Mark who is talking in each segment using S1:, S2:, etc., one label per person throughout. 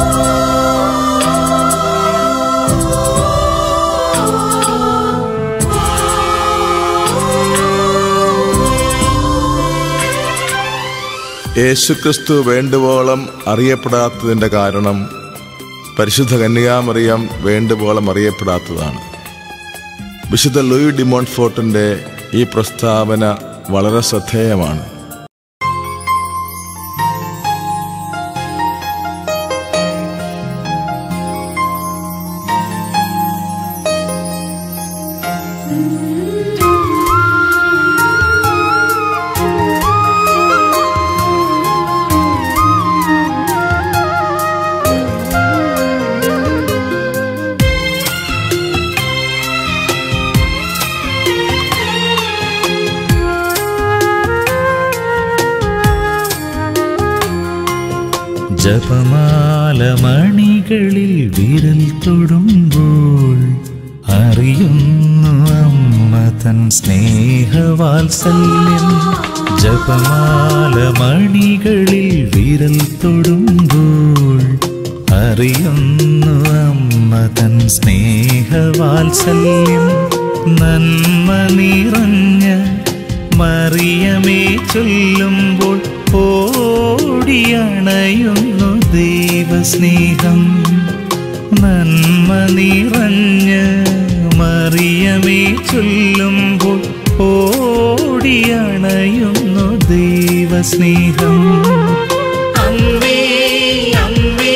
S1: യേശുക്രിസ്തു വേണ്ടുവോളം അറിയപ്പെടാത്തതിൻ്റെ കാരണം പരിശുദ്ധ കന്യകാമറിയം വേണ്ടുവോളം അറിയപ്പെടാത്തതാണ് വിശുദ്ധ ലൂയി ഡിമോൺഫോർട്ടിൻ്റെ ഈ പ്രസ്താവന വളരെ ശ്രദ്ധേയമാണ്
S2: ജപമാല മണികളിൽ വിരൽ തൊടുമ്പോൾ അറിയുന്നു അമ്മ തൻ സ്നേഹവാത്സല്യം ജപമാല മണികളിൽ വിരൽ തൊടുമ്പോൾ അറിയുന്നു അമ്മ തൻ സ്നേഹവാത്സല്യം നന്മ നിറഞ്ഞ മറിയമേ ചൊല്ലുമ്പോൾ ഓടിയണയുന്നു ദൈവസ്നേഹം നന്മ നിറഞ്ഞ മറിയമേ ചൊല്ലുമ്പോൾ ഓടിയണയുന്നു ദൈവസ്നേഹം
S3: അമ്മേ അമ്മേ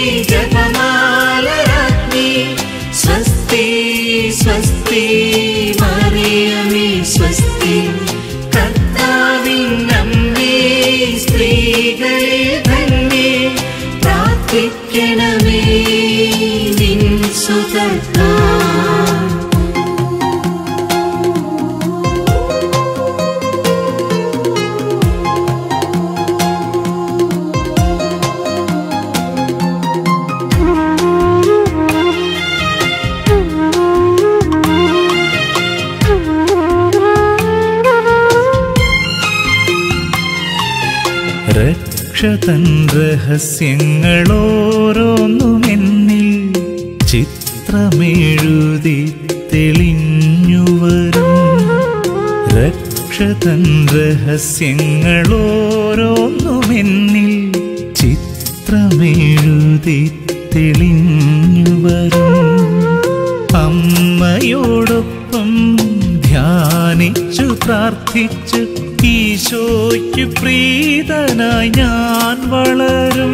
S3: ജപമാലരാജ്ഞി സ്വസ്തി സ്വസ്തി മറിയമേ സ്വസ്തി കർത്താവിൻ അമ്മേ സ്ത്രീകളെ തന്നെ പ്രാർത്ഥിക്കണമേ നിൻ സുതർത്താ
S2: രക്ഷതൻ രഹസ്യങ്ങളോരോന്നും എന്നിൽ ചിത്രമെഴുതി തെളിഞ്ഞു വരും രക്ഷതൻ രഹസ്യങ്ങളോരോന്നും എന്നിൽ ചിത്രമെഴുതി തെളിഞ്ഞു വരും അമ്മയോടൊപ്പം ധ്യാനിച്ചു പ്രാർത്ഥിച്ച് ഈശോയ്ക്ക് പ്രീതനായി ഞാൻ വളരും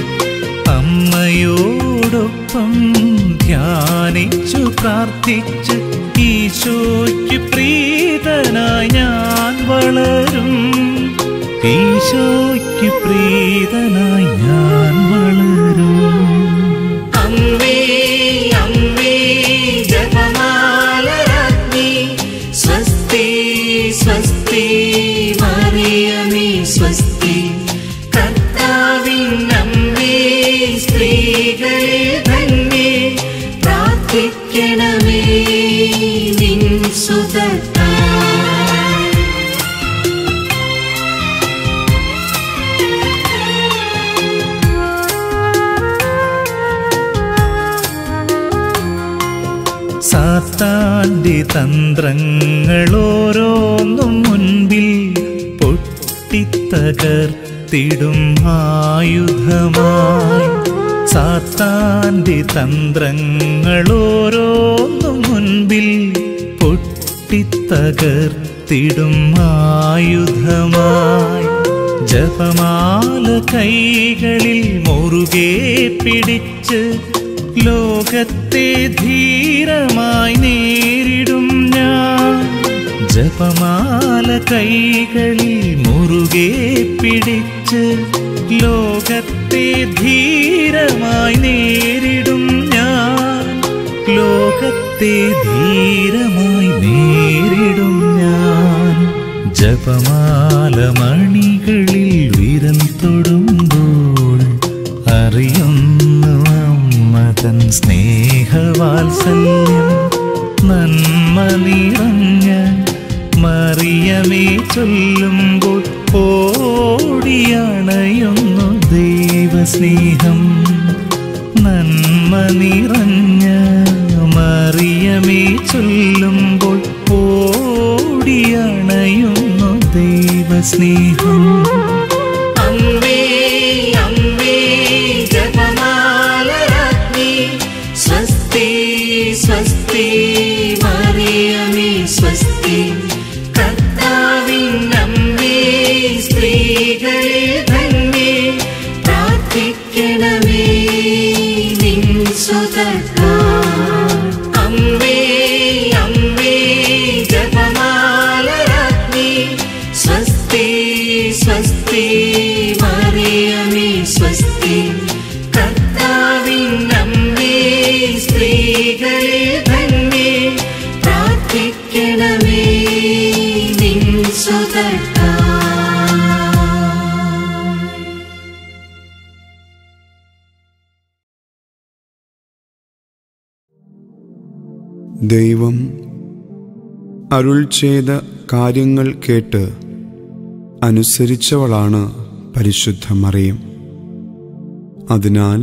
S2: അമ്മയോടൊപ്പം ധ്യാനിച്ചു പ്രാർത്ഥിച്ച് ഈശോയ്ക്ക് പ്രീതനായി ഞാൻ വളരും ഈശോയ്ക്ക് പ്രീതനായി ഞാൻ വളരും
S3: അമ്മേ അമ്മേ ജപമാലരാജ്ഞി സ്വസ്തി സ്വസ്തി മറിയമേ സ്വസ്തി കർത്താവിൻ അമ്മേ സ്ത്രീകളെ തന്നെ പ്രാർത്ഥിക്കണമേ നിൻ സുതത്താ
S2: സാത്താന്റെ തന്ത്രങ്ങളോരോന്നും മുൻപിൽ പൊട്ടിത്തകർത്തിടും ആയുധമായി സാത്താന്റെ തന്ത്രങ്ങളോരോന്നും മുൻപിൽ പൊട്ടിത്തകർത്തിടും ആയുധമായി ജപമാല കൈകളിൽ മുറുകെ പിടിച്ച് ലോകത്തെ ധീരമായി നേരിടും ഞാൻ ജപമാല കൈകളിൽ മുറുകെ പിടിച്ച് ലോകത്തെ ധീരമായി നേരിടും ഞാൻ ലോകത്തെ ധീരമായി നേരിടും ഞാൻ ജപമാല മണികളിൽ വിരൽ തൊടുമ്പോൾ അറിയുന്നു അമ്മ തൻ സ്നേഹവാത്സല്യം നന്മ നിറഞ്ഞ മറിയമേ ചൊല്ലുമ്പോൾ ഓടിയണയുന്നു ദൈവസ്നേഹം നന്മ നിറഞ്ഞ മറിയമേ ചൊല്ലുമ്പോൾ ഓടിയണയുന്നു ദൈവസ്നേഹം
S3: അമ്മേ അമ്മേ ജപമാലരാജ്ഞി സ്വസ്തി സ്വസ്തി മറിയമേ സ്വസ്തി കർത്താവിൻ അമ്മേ സ്ത്രീകളിൽ തന്നെ പ്രാർത്ഥിക്കണമേ നിൻ സുതർക്കാർ അമ്മേ അമ്മേ ജപമാലരാജ്ഞി സ്വസ്തി സ്വസ്തി മറിയമേ സ്വസ്തി കർത്താവിൻ അമ്മേ സ്ത്രീകളിൽ തന്നെ പ്രാർത്ഥിക്കണമേ നിൻ സുതർക്കാർ
S4: ദൈവം അരുൾ ചെയ്ത കാര്യങ്ങൾ കേട്ട് അനുസരിച്ചവളാണ് പരിശുദ്ധ മറിയം അതിനാൽ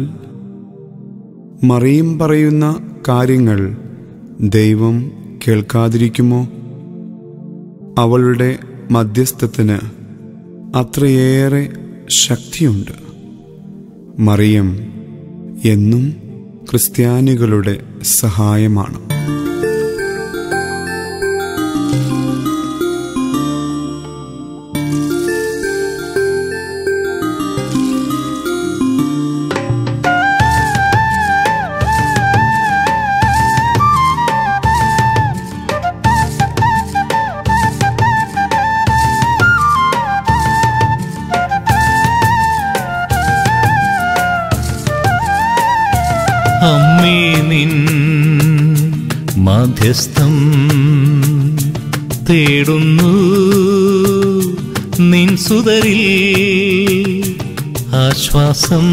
S4: മറിയം പറയുന്ന കാര്യങ്ങൾ ദൈവം കേൾക്കാതിരിക്കുമോ അവളുടെ മധ്യസ്ഥത്തിന് അത്രയേറെ ശക്തിയുണ്ട് മറിയം എന്നും ക്രിസ്ത്യാനികളുടെ സഹായമാണ്
S2: അമ്മേ നിൻ മാധ്യസ്ഥം തേടുന്നു നിൻ സുതരിൽ ആശ്വാസം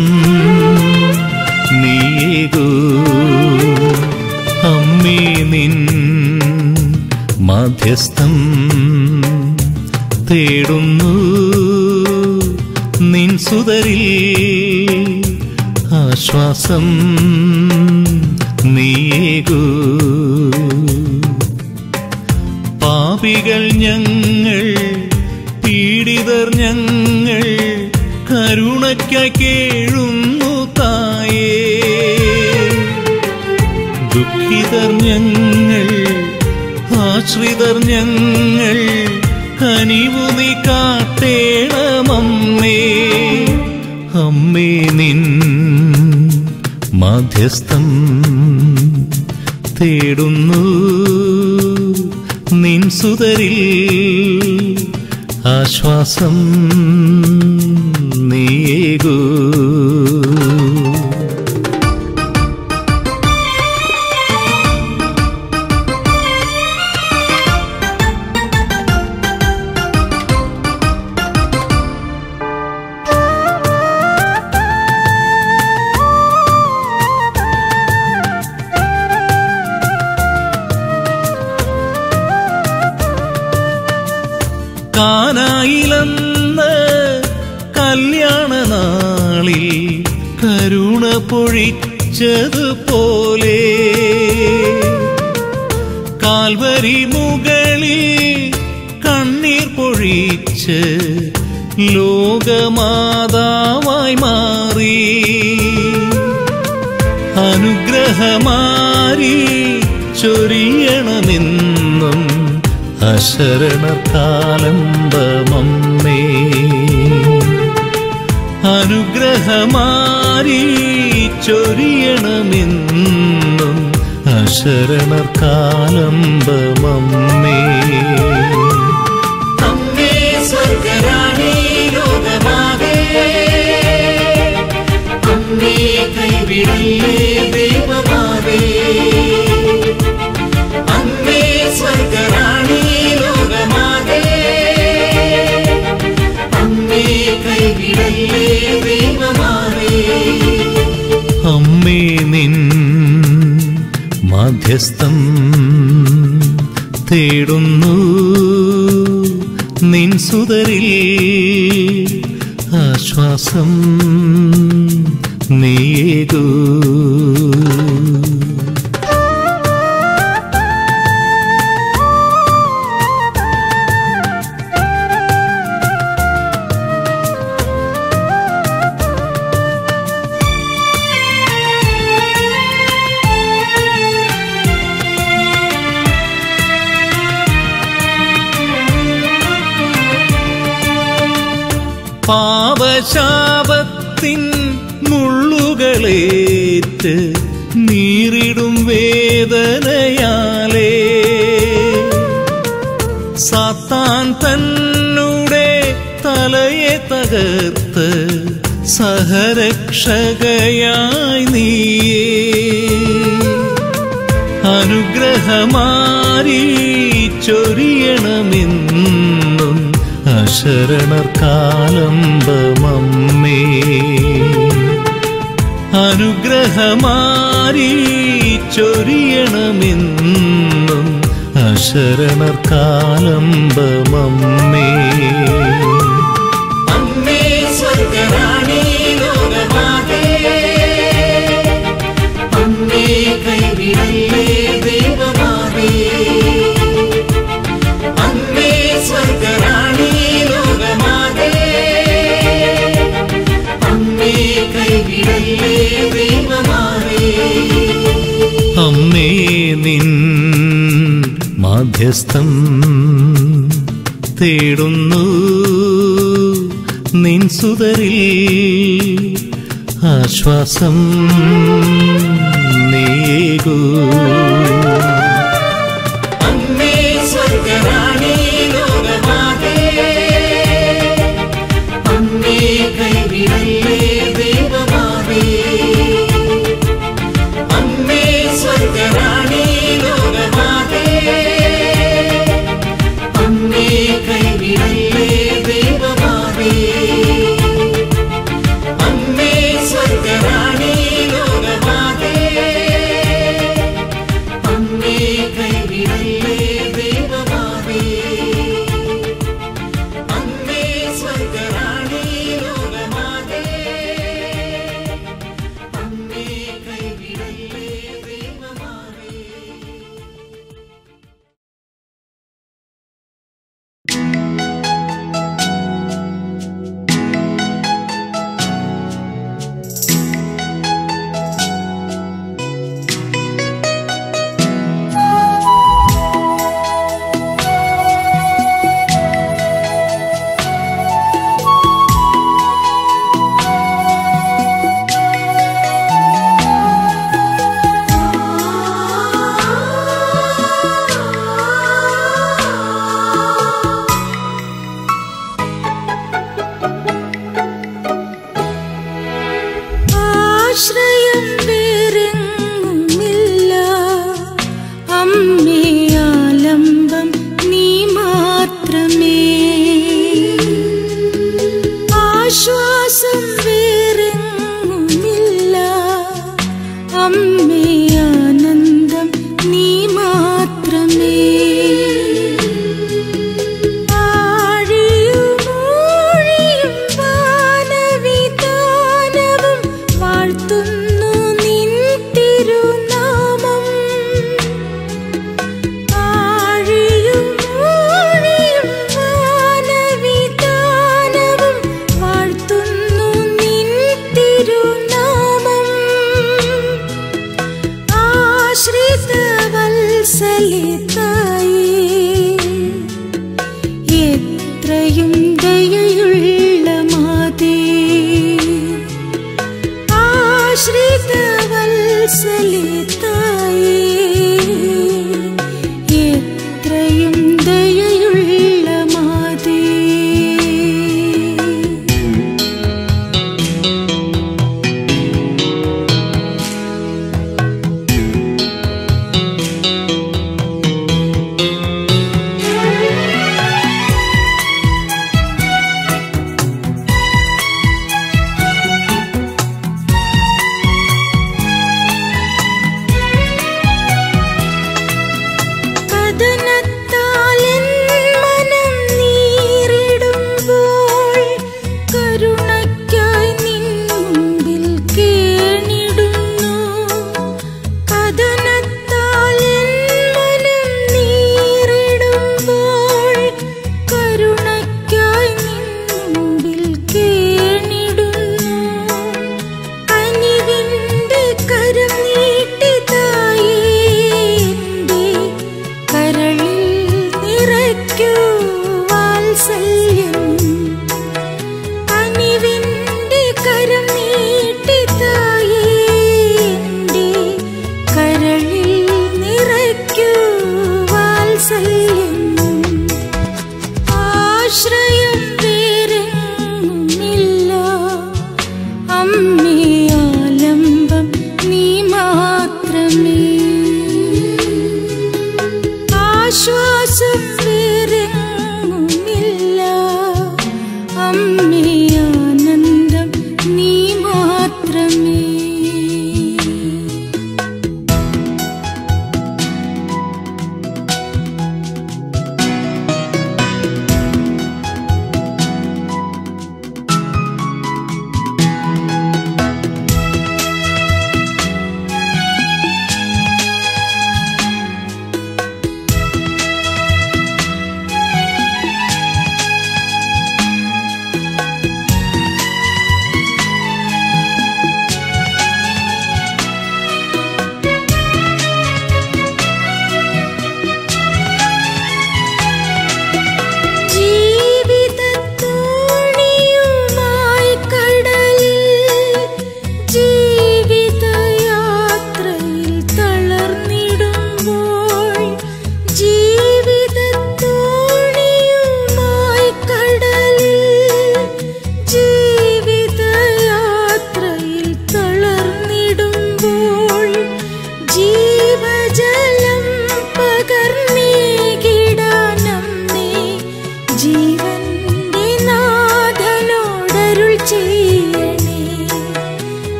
S2: നീയേകൂ അമ്മേ നിൻ മാധ്യസ്ഥം തേടുന്നു നിൻ സുതരിൽ ആശ്വാസം നീയേകൂ പാപികൾ ഞങ്ങൾ പീഡിതർ ഞങ്ങൾ കരുണയ്ക്കായി കേഴുന്നു തായേ ദുഃഖിതർ ഞങ്ങൾ ആശ്രിതർ ഞങ്ങൾ കനിവു നീ കാട്ടേണമമ്മേ അമ്മേ നിൻ മാധ്യസ്ഥം തേടുന്നു നിൻ സുതരിൽ ആശ്വാസം നീയേകൂ കാനായിലെന്ന് കല്യാണ നാളിൽ കരുണ പൊഴിച്ചതുപോലെ കാൽവരി മുകളിൽ കണ്ണീർ പൊഴിച്ച് ലോകമാതാവായി മാറി അനുഗ്രഹമാരി ചൊരിയണമെന്നും അശരണകാലംബമമ്മേ അനുഗ്രഹമാരി ചൊരിയണമെന്നും അശരണകാലംബമമ്മേ
S3: അമ്മേ സ്വർഗരാണി ലോകമാകെ അമ്മേ കൈവിടല്ലേ ദൈവമാകെ അമ്മേ സ്വർഗരാണി ലോകമാകെ അമ്മേ കൈവിടല്ലേ ദൈവമാകെ
S2: അമ്മേ നിൻ മാധ്യസ്ഥം തേടുന്നു നിൻ സുതരിൽ ആശ്വാസം നീയേകൂ പാപശാപത്തിൻ മുള്ളുകളേറ്റ് നീറിടും വേദനയാലേ സാത്താൻ തന്നുടെ തലയെ തകർത്ത് സഹരക്ഷകയായി നീയേ അനുഗ്രഹമാരി ചൊരിയണമെന്നും അശരണർക്കാലംബമമ്മേ അനുഗ്രഹമാരി ചൊരിയണമെന്നും അശരണർക്കാലംബമമ്മേ
S3: അമ്മേ സ്വർഗറാണി ലോകമാതേ അമ്മേ കൈവിടല്ലേ ദൈവമാതേ അമ്മേ സ്വർഗറാണി ലോകമാതേ അമ്മേ കൈവിടല്ലേ ദൈവമാതേ
S2: അമ്മേ നിൻ മാധ്യസ്ഥം തേടുന്നു നിൻ സുതരിൽ ആശ്വാസം നീകൂ
S3: അമ്മേ സ്വർഗറാണി ലോകമാതേ അമ്മേ കൈവിടല്ലേ ദൈവമാതേ അമ്മേ സ്വർഗറാണി ലോകമാതേ അമ്മേ കൈവിടല്ലേ ദൈവമാതേ അമ്മേ സ്വർഗറാണി ലോകമാതേ അമ്മേ കൈവിടല്ലേ ദൈവമാതേ അമ്മേ സ്വർഗറാണി ലോകമാതേ അമ്മേ കൈവിടല്ലേ ദൈവമാതേ
S5: ആശ്രയം വേറെങ്ങുമില്ല അമ്മേ ആലംബം നീ മാത്രമേ ആശ്വാസം വേറെങ്ങുമില്ല അമ്മേ ആനന്ദം നീ മാത്രമേ ആഴിയുമൂഴിയും വാനവിതാനവും വാഴ്ത്തുന്നു നിൻ തിരുനാമം ആഴിയുമൂഴിയും വാനവിതാനവും വാഴ്ത്തുന്നു നിൻ തിരുനാമം ആശ്രിത വത്സലിതായേ എത്രയും ദയയുള്ള മാതേ ആശ്രിത വത്സലിതായേ എത്രയും ദയയുള്ള മാതേ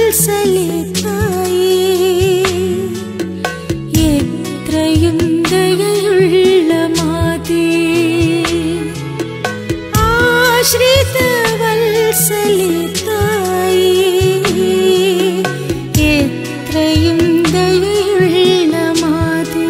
S5: വത്സലിതായി എത്രയും ദയയുള്ള മാതേ ആശ്രിത വത്സലിതായി എത്രയും ദയയുള്ള മാതേ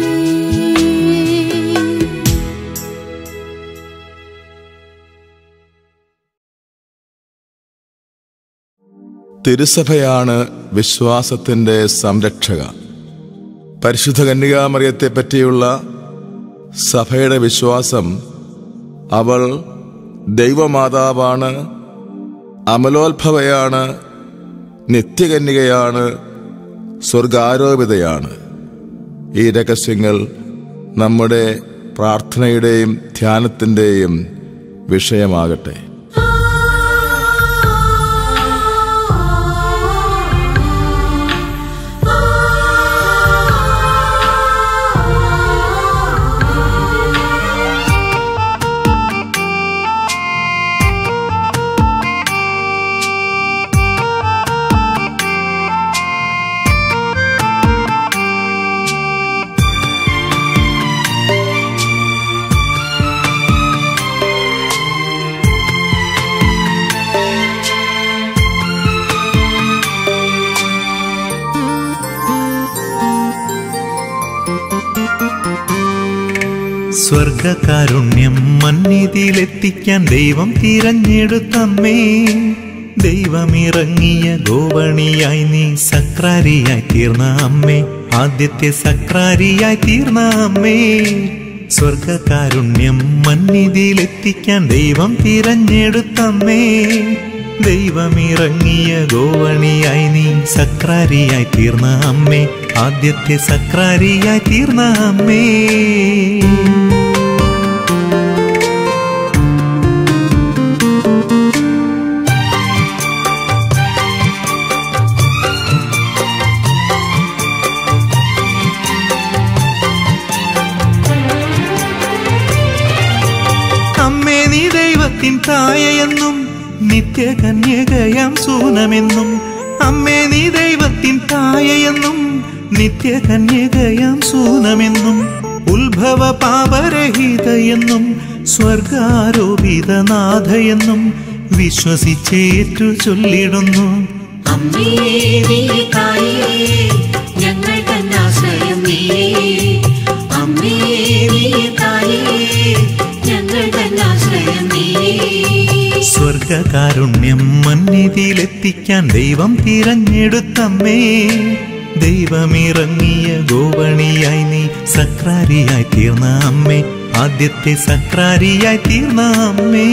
S1: തിരുസഭയാണ് വിശ്വാസത്തിന്റെ സംരക്ഷക പരിശുദ്ധ കന്യകാമറിയത്തെ പറ്റിയുള്ള സഭയുടെ വിശ്വാസം അവൾ ദൈവമാതാവാണ് അമലോത്ഭവയാണ് നിത്യകന്യകയാണ് സ്വർഗാരോപിതയാണ് ഈ രഹസ്യങ്ങൾ നമ്മുടെ പ്രാർത്ഥനയുടെയും ധ്യാനത്തിൻ്റെയും വിഷയമാകട്ടെ
S2: സ്വർഗകാരുണ്യം മന്നിതിയിലെത്തിക്കാൻ ദൈവം തിരഞ്ഞെടുത്തമ്മേ ദൈവമിറങ്ങിയ ഗോവണിയായി നീ സക്രാരിയായി തീർന്ന അമ്മേ ആദ്യത്തെ സക്രാരിയായി തീർന്ന അമ്മേ സ്വർഗകാരുണ്യം മന്നിതിയിലെത്തിക്കാൻ ദൈവം തിരഞ്ഞെടുത്തമ്മേ ദൈവമിറങ്ങിയ ഗോവണിയായി നീ സക്രാരിയായി തീർന്ന അമ്മേ ആദ്യത്തെ സക്രാരിയായി തീർന്ന അമ്മേ അമ്മേ നീ ദൈവത്തിൻ തായയെന്നും നിത്യകന്യകയാം സൂനമെന്നും അമ്മേ നീ ദൈവത്തിൻ തായയെന്നും നിത്യകന്യകയാം സൂനമെന്നും ഉത്ഭവ പാപരഹിതയെന്നും സ്വർഗാരോപിതനാഥയെന്നും വിശ്വസിച്ചേറ്റു ചൊല്ലിടുന്നു
S3: അമ്മേ നീ തായേ ഞങ്ങൾ തന്നാശ്രയം നീയേ അമ്മേ നീ തായേ ഞങ്ങൾ തന്നാശ്രയം നീയേ
S2: സ്വർഗകാരുണ്യം മന്നിതിയിലെത്തിക്കാൻ ദൈവം തിരഞ്ഞെടുത്തമ്മേ ദൈവമിറങ്ങിയ ഗോവണിയായി നീ സക്രാരിയായി തീർന്ന അമ്മേ ആദ്യത്തെ സക്രാരിയായി തീർന്ന അമ്മേ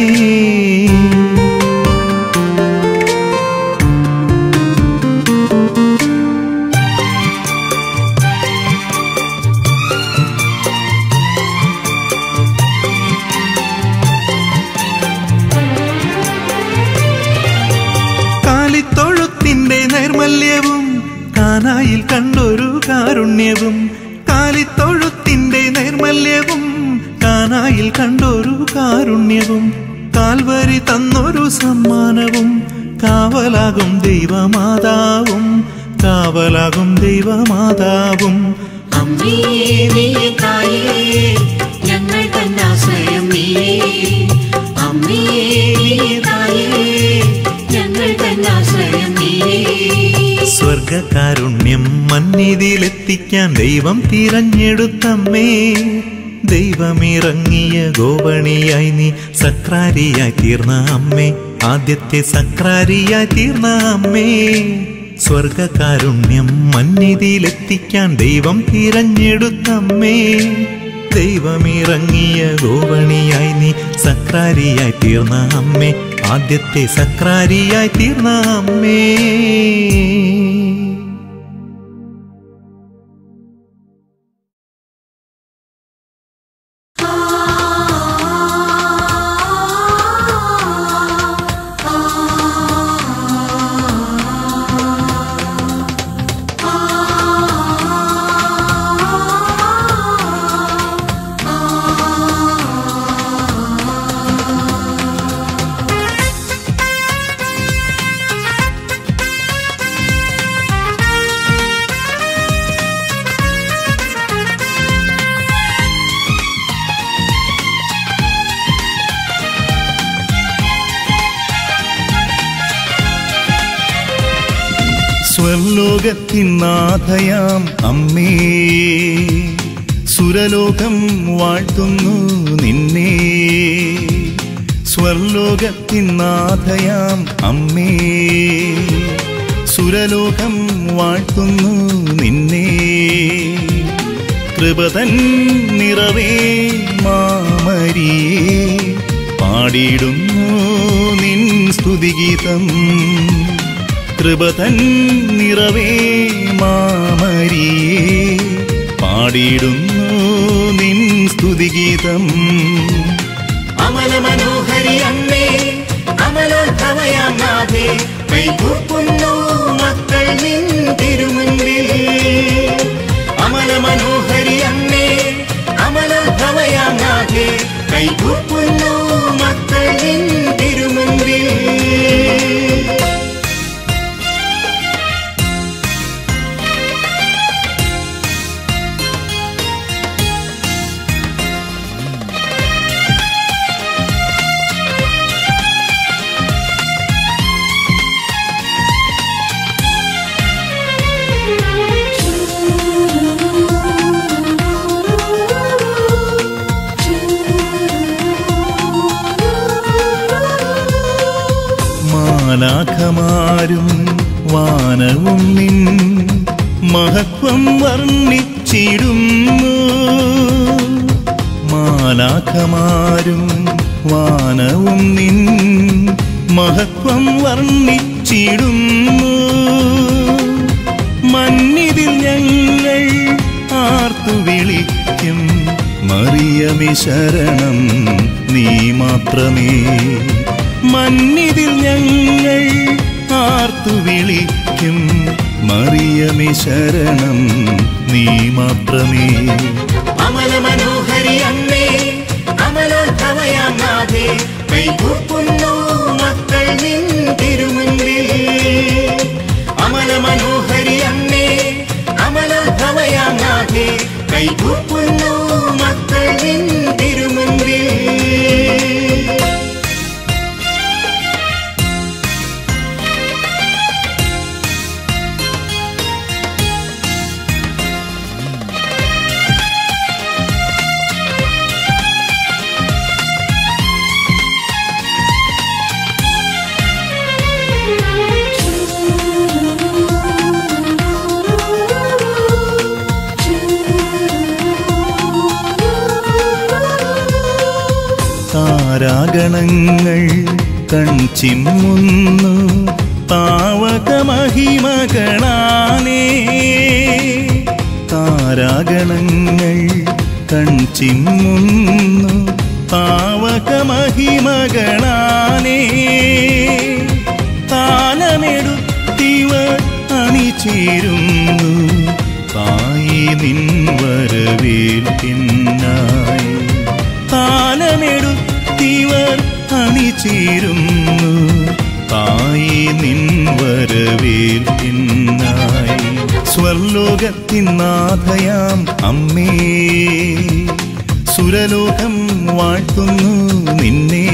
S2: കാലിത്തൊഴുത്തിന്റെ നൈർമല്യവും കാനായിൽ കണ്ടൊരു കാരുണ്യവും കാലിത്തൊഴുത്തിന്റെ നൈർമല്യവും കാനായിൽ കണ്ടൊരു കാരുണ്യവും കാൽവരി തന്നൊരു സമ്മാനവും കാവലാകും ദൈവമാതാവും കാവലാകും ദൈവമാതാവും
S3: അമ്മേ നീ തായേ ഞങ്ങൾ തന്നാശ്രയം നീയേ അമ്മേ നീ തായേ ഞങ്ങൾ തന്നാശ്രയം നീയേ
S2: സ്വർഗകാരുണ്യം മന്നിതിയിലെത്തിക്കാൻ ദൈവം തിരഞ്ഞെടുത്തമ്മേ ദൈവമിറങ്ങിയ ഗോവണിയായി നീ സക്രാരിയായി തീർന്ന അമ്മേ ആദ്യത്തെ സക്രാരിയായി തീർന്ന അമ്മേ സ്വർഗകാരുണ്യം മന്നിതിയിലെത്തിക്കാൻ ദൈവം തിരഞ്ഞെടുത്തമ്മേ ദൈവമിറങ്ങിയ ഗോവണിയായി നീ സക്രാരിയായി തീർന്ന അമ്മേ ആദ്യത്തെ സക്രാരിയായി തീർന്ന അമ്മേ
S5: ആ
S2: സ്വർലോകത്തിൻ നാഥയാം അമ്മേ സുരലോകം വാഴ്ത്തുന്നു നിന്നെ സ്വർലോകത്തിൻ നാഥയാം അമ്മേ സുരലോകം വാഴ്ത്തുന്നു നിന്നെ കൃപതൻ നിറവേ മാമരിയേ പാടിയിടുന്നു നിൻ സ്തുതിഗീതം കൃപതൻ നിറവേ മാമരിയേ പാടിയിടുന്നു നിൻ സ്തുതിഗീതം
S3: അമല മനോഹരി അമ്മേ അമലോത്ഭവയാം നാഥേ കൈകൂപ്പുന്നു മക്കൾ നിൻ തിരുമുൻപിൽ അമല മനോഹരി അമ്മേ അമലോത്ഭവയാം നാഥേ കൈകൂപ്പുന്നു മക്കൾ നിൻ തിരുമുൻപിൽ
S2: മാലാഖമാരും വാനവും നിൻ മഹത്വം വർണ്ണിച്ചിടുന്നു മാലാഖമാരും വാനവും നിൻ മഹത്വം വർണ്ണിച്ചിടുന്നു മന്നിതിൽ ഞങ്ങൾ ആർത്തു വിളിക്കും മറിയമി ശരണം നീ മാത്രമേ മന്നിതിൽ ഞങ്ങൾ ആർത്തു വിളിക്കും മറിയമി ശരണം നീ മാത്രമേ
S3: അമല മനോഹരി അമ്മേ അമലോത്ഭവയാം നാഥേ കൈകൂപ്പുന്നു മക്കൾ നിൻ തിരുമുൻപിൽ അമല മനോഹരി അമ്മേ അമലോത്ഭവയാം നാഥേ കൈകൂപ്പുന്നു മക്കൾ നിൻ തിരുമുൻപിൽ
S2: താരാഗണങ്ങൾ കൺചിമ്മുന്നു താവകമഹിമകളാനേ താരാഗണങ്ങൾ കൺചിമ്മുന്നു താവകമഹിമകളാനേ താലമെടുത്തിവർ അണിചേരുന്നു തായി നിൻ വരവേൽപ്പിന്നായി താലമെടുത്തിവർ അണിചേരുന്നു തായി നിൻ വരവേൽപ്പിന്നായി സ്വർലോകത്തിൻ നാഥയാം അമ്മേ സുരലോകം വാഴ്ത്തുന്നു നിന്നെ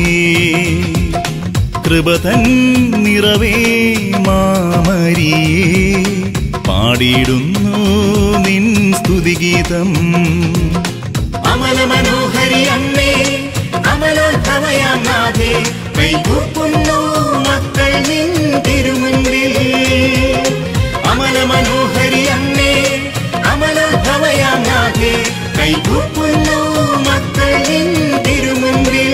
S2: കൃപതൻ നിറവേ മാമരിയേ പാടിയിടുന്നു നിൻ സ്തുതിഗീതം
S3: അമല മനോഹരി അമ്മേ അമലോത്ഭവയാം നാഥേ കൈകൂപ്പുന്നു മക്കൾ നിൻ തിരുമുൻപിൽ അമല മനോഹരി അമ്മേ അമലോത്ഭവയാം നാഥേ കൈകൂപ്പുന്നു മക്കൾ നിൻ തിരുമുൻപിൽ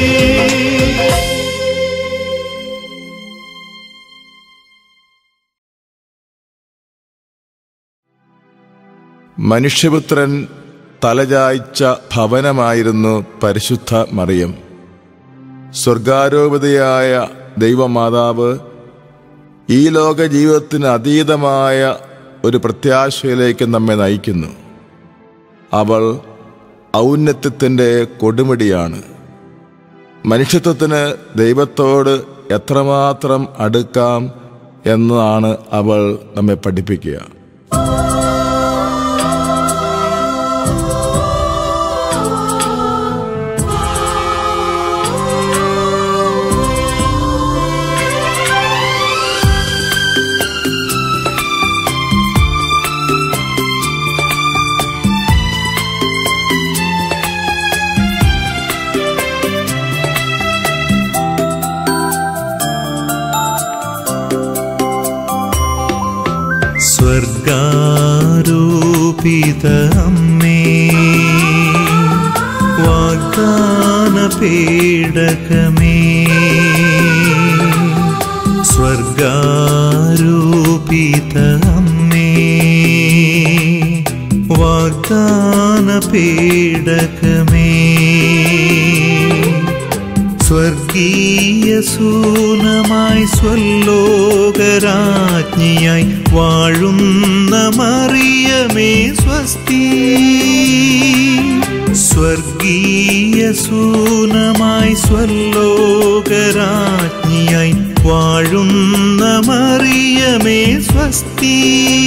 S1: മനുഷ്യപുത്രൻ തലചായ്ച്ച ഭവനമായിരുന്നു പരിശുദ്ധ മറിയം സ്വർഗാരോപതയായ ദൈവമാതാവ് ഈ ലോക ജീവിതത്തിന് അതീതമായ ഒരു പ്രത്യാശയിലേക്ക് നമ്മെ നയിക്കുന്നു അവൾ ഔന്നത്യത്തിൻ്റെ കൊടുമുടിയാണ് മനുഷ്യത്വത്തിന് ദൈവത്തോട് എത്രമാത്രം അടുക്കാം എന്നതാണ് അവൾ നമ്മെ പഠിപ്പിക്കുക
S2: സ്വർഗാരോപിത അമ്മേ വാഗ്ദാന പേടകമേ സ്വർഗാരോപിത അമ്മേ വാഗ്ദാന പേടകമേ സ്വർഗീയ സൂനമായി സ്വല്ലോകരാജ്ഞിയായി വാഴുന്ന മറിയമേ സ്വസ്തി സ്വർഗീയ സൂനമായി സ്വല്ലോകരാജ്ഞിയായി വാഴുന്ന മറിയമേ സ്വസ്തി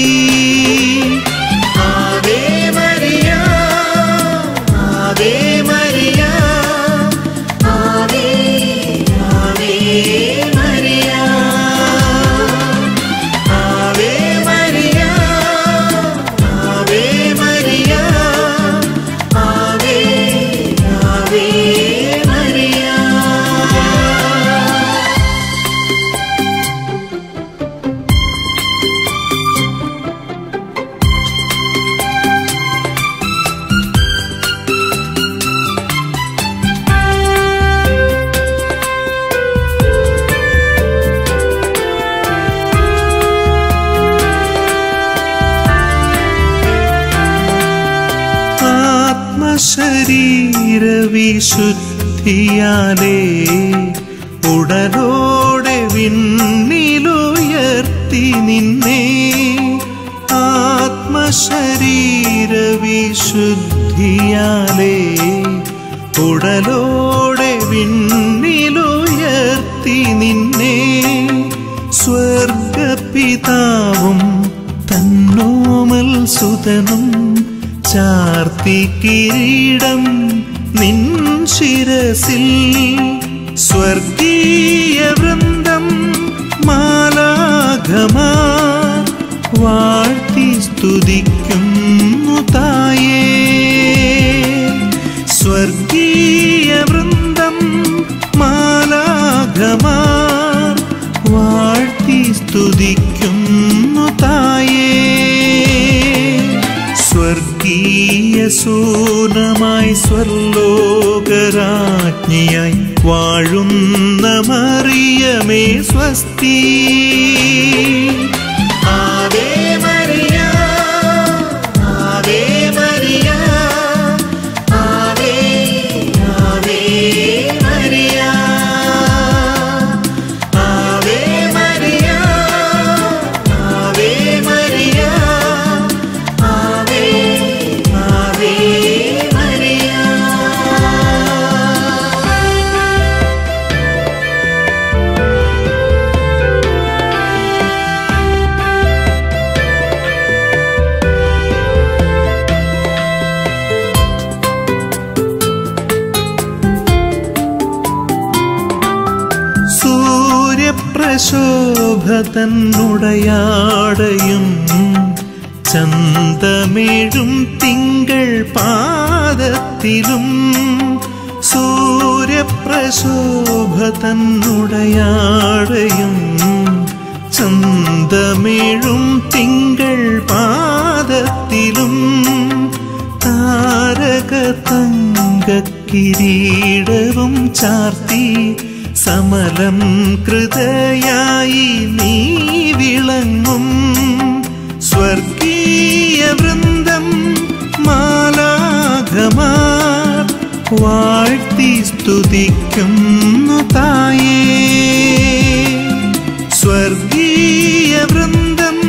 S3: ആവേ മരിയ ആവേ മരിയ ആവേ ആവേ മരിയ ആവേ മരിയ ആവേ മരിയ ആവേ ആവേ മരിയ
S2: ആത്മശരീരവിശുദ്ധിയാലേ ഉടലോടെ വിണ്ണിലുയർത്തി നിന്നെ ആത്മശരീരവിശുദ്ധിയാലേ ഉടലോടെ വിണ്ണിലുയർത്തി നിന്നെ സ്വർഗപിതാവും തന്നോമൽ സുതനും ചാർത്തി കിരീടം നിൻ ശിരസിൽ സ്വർഗീയ വൃന്ദം മാലാഘമാ വാഴ്ത്തി സ്തുതിക്കുന്നു തായേ സ്വർഗീയ വൃന്ദം മാലാഘമാർ വാഴ്ത്തി സ്തുതിക്കുന്നു തായേ സ്വർഗീയ സൂനമായി സ്വർലോകരാജ്ഞിയായി വാഴുന്ന മറിയമേ സ്വസ്തി
S3: ആവേ മരിയ ആവേ മരിയ ആവേ ആവേ മരിയ ആവേ മരിയ ആവേ മരിയ ആവേ ആവേ മരിയ
S2: സൂര്യപ്രശോഭ തന്നുടയാടയും ചന്തമേഴും തിങ്കൾ പാദത്തിലും സൂര്യപ്രശോഭ തന്നുടയാടയും ചന്തമേഴും തിങ്കൾ പാദത്തിലും താരക തങ്ക കിരീടവും ചാർത്തി സമലം കൃതയായി നീ വിളങ്ങും സ്വർഗീയ വൃന്ദം മാലാഘമാർ വാഴ്ത്തി സ്തുതിക്കുന്നു തായേ സ്വർഗീയ വൃന്ദം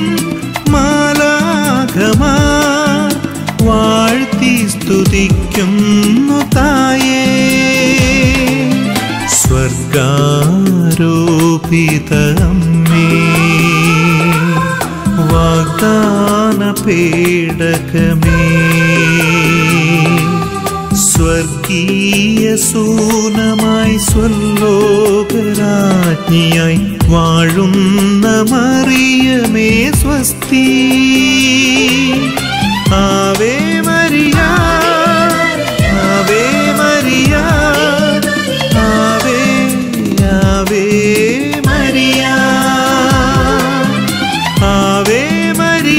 S2: മാലാഘമാർ വാഴ്ത്തി സ്തുതിക്കുന്നു തായേ സ്വർഗാരോപിത അമ്മേ വാഗ്ദാന പേടകമേ സ്വർഗീയ സൂനമായി സ്വല്ലോകരാജ്ഞിയായി വാഴുന്ന മറിയമേ സ്വസ്തി ആവേ മരിയ ആവേ മരിയ ആവേ ആവേ മരിയ ആവേ മരിയ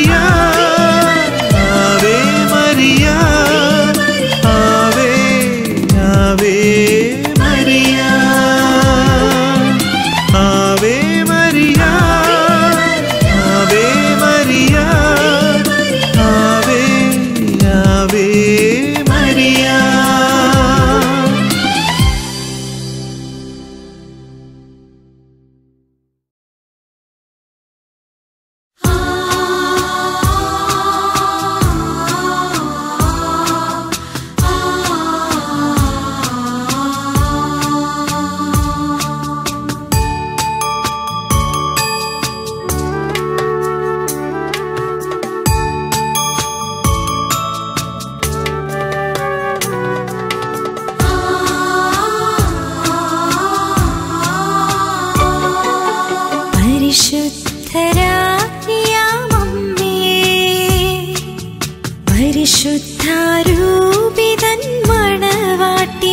S5: പരിശുദ്ധാരൂപിതൻ മണവാട്ടി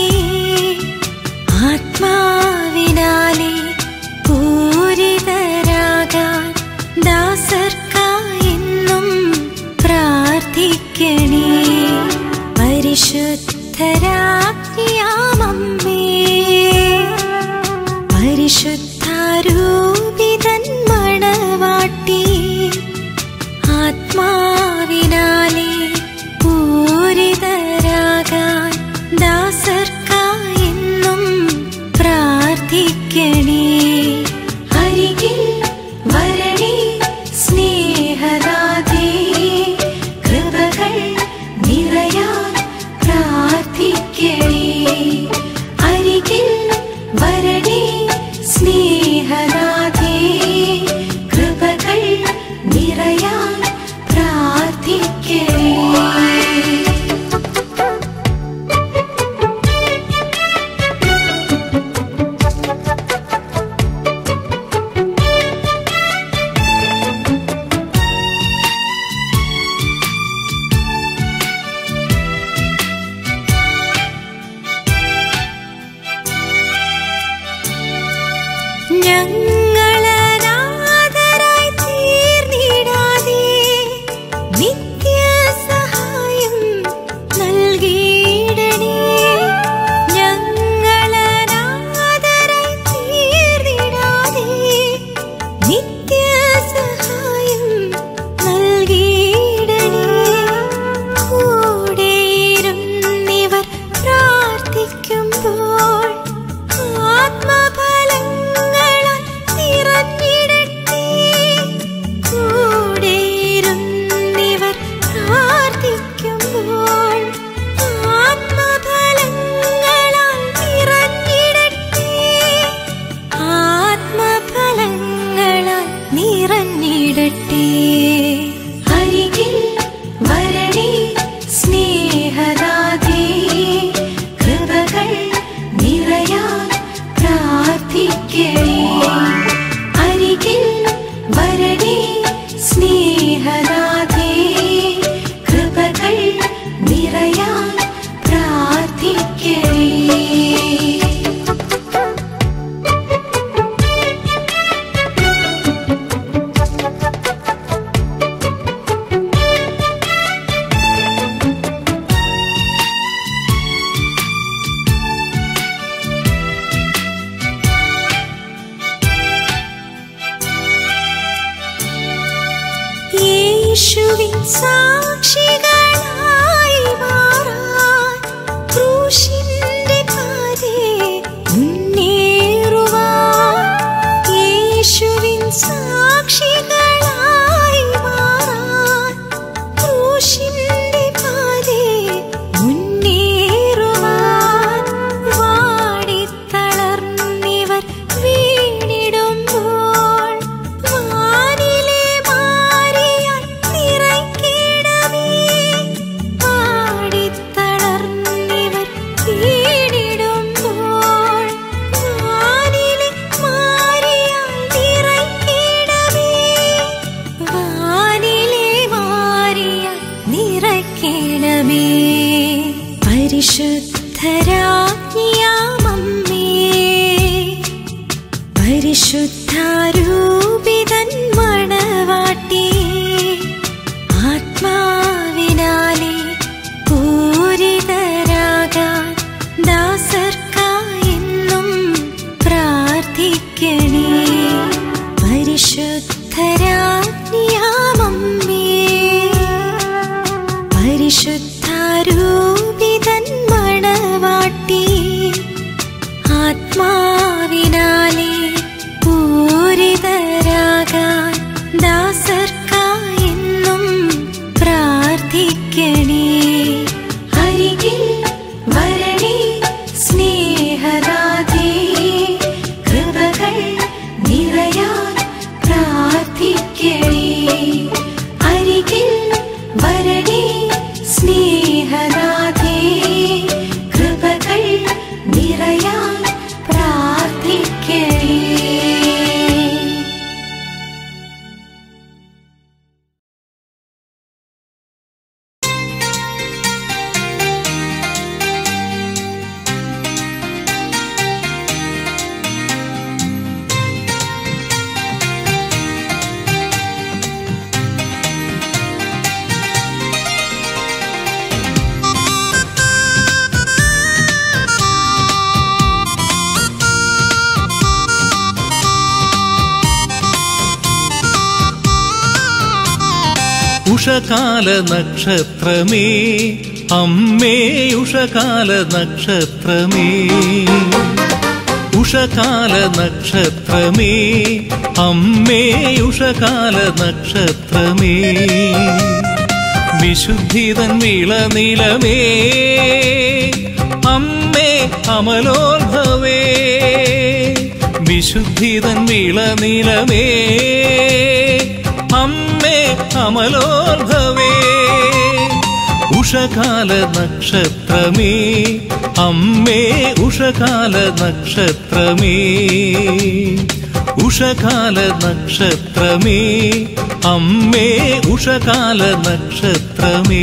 S5: ആത്മാവിനാലെ പൂരിതരാകാൻ ദാസർക്കായെന്നും പ്രാർത്ഥിക്കണേ പരിശുദ്ധരാജ്ഞിയാമമ്മേ പരിശുദ്ധാരൂപിതൻ മണവാട്ടി ആത്മാവിനാലെ പൂരിതരാകാൻ ദാസർക്കായെന്നും പ്രാർത്ഥിക്കണേ അരികിൽ വരണേ സ്നേഹദാതേ കൃപകൾ നിറയാൻ പ്രാർത്ഥിക്കണേ അരികിൽ വരണേ സ്നേഹനാഥേ കൃപകൾ നിറയാൻ പ്രാർത്ഥിക്കണേ ഞങ്ങളനാഥരായി തീർന്നിടാതെ നിത്യസഹായം നൽകിയിടണേ ഞങ്ങളനാഥരായി തീർന്നിടാതെ നിത്യസഹായം നൽകിയിടണേ കൂടെയിരുന്നിവർ പ്രാർത്ഥിക്കുമ്പോൾ ആത്മഫലങ്ങളാൽ നിറഞ്ഞിടട്ടെ കൂടെയിരുന്നിവർ പ്രാർത്ഥിക്കുമ്പോൾ ആത്മഫലങ്ങളാൽ നിറഞ്ഞിടട്ടെ ആത്മഫലങ്ങളാൽ നിറഞ്ഞിടട്ടെ അരികിൽ വരണേ സ്നേഹദാതേ കൃപകൾ നിറയാൻ പ്രാർത്ഥിക്കണേ അരികിൽ വരണേ സ്നേഹദാതേ കൃപകൾ നിറയാൻ പ്രാർത്ഥിക്കണേ യേശുവിൻ സാക്ഷികളായി മാറാൻ ക്രൂശിന്റെ പാതേ മുന്നേറുവാൻ യേശുവിൻ സാക്ഷികളായി മാറാൻ ക്രൂശിന്റെ പാതേ മുന്നേറുവാൻ വാടിത്തളർന്നിവർ വീണിടുമ്പോൾ വാനിലെ മാറിയാൽ നിറയ്ക്കിടമേ വാടിത്തളർന്നിവർ വീണിടുമ്പോൾ വാനിലെ മാറിയാൽ നിറയ്ക്കിടമേ വാനിലെ മാറിയാൽ നിറയ്ക്കിടമേ പരിശുദ്ധരാജ്ഞിയാമമ്മേ പരിശുദ്ധാരൂപിതൻ മണവാട്ടി ആത്മാവിനാലെ പൂരിതരാകാൻ ദാസർക്കായെന്നും പ്രാർത്ഥിക്കണേ പരിശുദ്ധരാജ്ഞിയാമമ്മേ പരിശുദ്ധാരൂപിതൻ മണവാട്ടി ആത്മാവിനാലെ പൂരിതരാകാൻ ദാസർക്കായെന്നും പ്രാർത്ഥിക്കണേ അരികിൽ വരണേ സ്നേഹദാതേ കൃപകൾ നിറയാൻ പ്രാർത്ഥിക്കണേ അരികിൽ വരണേ സ്നേഹദാതേ കൃപകൾ നിറയാൻ പ്രാർത്ഥിക്കണേ
S2: ഉഷകാല നക്ഷത്രമേ അമ്മേ ഉഷകാല നക്ഷത്രമേ ഉഷകാല നക്ഷത്രമേ അമ്മേ ഉഷകാല നക്ഷത്രമേ വിശുദ്ധിതൻ വിളനിലമേ അമ്മേ അമലോത്ഭവേ വിശുദ്ധിതൻ വിളനിലമേ അമ്മേ അമലോത്ഭവേ ഉഷകാല നക്ഷത്രമേ അമ്മേ ഉഷകാല നക്ഷത്രമേ ഉഷകാല നക്ഷത്രമേ അമ്മേ ഉഷകാല നക്ഷത്രമേ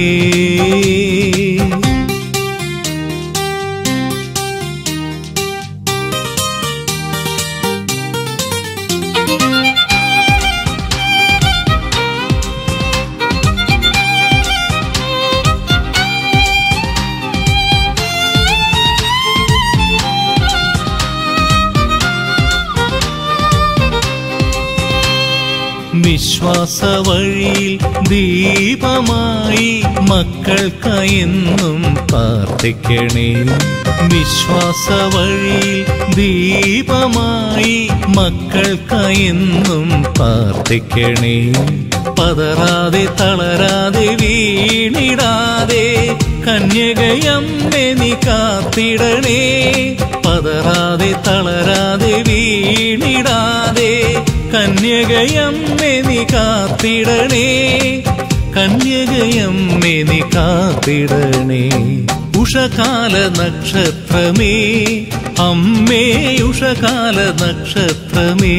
S2: വിശ്വാസ വഴിയിൽ ദീപമായി മക്കൾക്കെന്നും പ്രാർത്ഥിക്കണേ വിശ്വാസ വഴിയിൽ ദീപമായി മക്കൾക്കെന്നും പ്രാർത്ഥിക്കണേ പതറാതെ തളരാതെ വീണിടാതെ കന്യകയമ്മെ നീ കാത്തിടണേ പതറാതെ തളരാതെ വീണിടാതെ കന്യകയമ്മെ നീ കാത്തിടണേ കന്യകയമ്മെ നീ കാത്തിടണേ ഉഷകാല നക്ഷത്രമേ അമ്മേ ഉഷകാല നക്ഷത്രമേ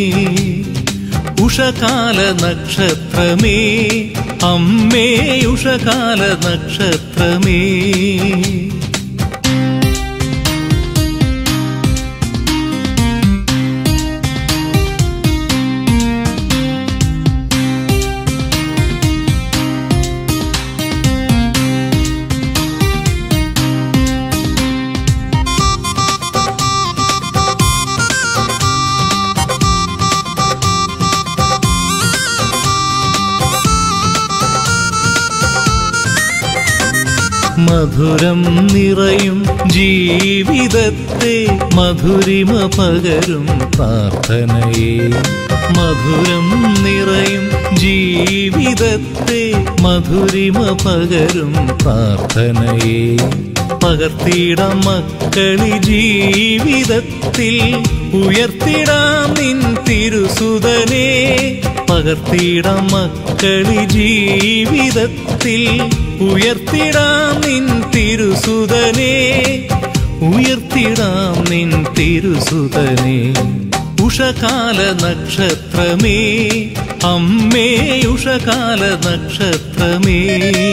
S2: ഉഷകാല നക്ഷത്രമേ അമ്മേ ഉഷകാല നക്ഷത്രമേ മധുരം നിറയും ജീവിതത്തെ മധുരിമ പകരും പ്രാർത്ഥനയെ മധുരം നിറയും ജീവിതത്തെ മധുരിമ പകരും പ്രാർത്ഥനയെ പകർത്തിയിടാം മക്കളി ജീവിതത്തിൽ ഉയർത്തിടാം നിൻ തിരുസുതനെ പകർത്തിയിടാം മക്കളി ജീവിതത്തിൽ ഉയർത്തിടാം നിൻ തിരുസുതനെ ഉയർത്തിടാം നിൻ തിരുസുതനെ ഉഷകാല നക്ഷത്രമേ അമ്മേ ഉഷകാല നക്ഷത്രമേ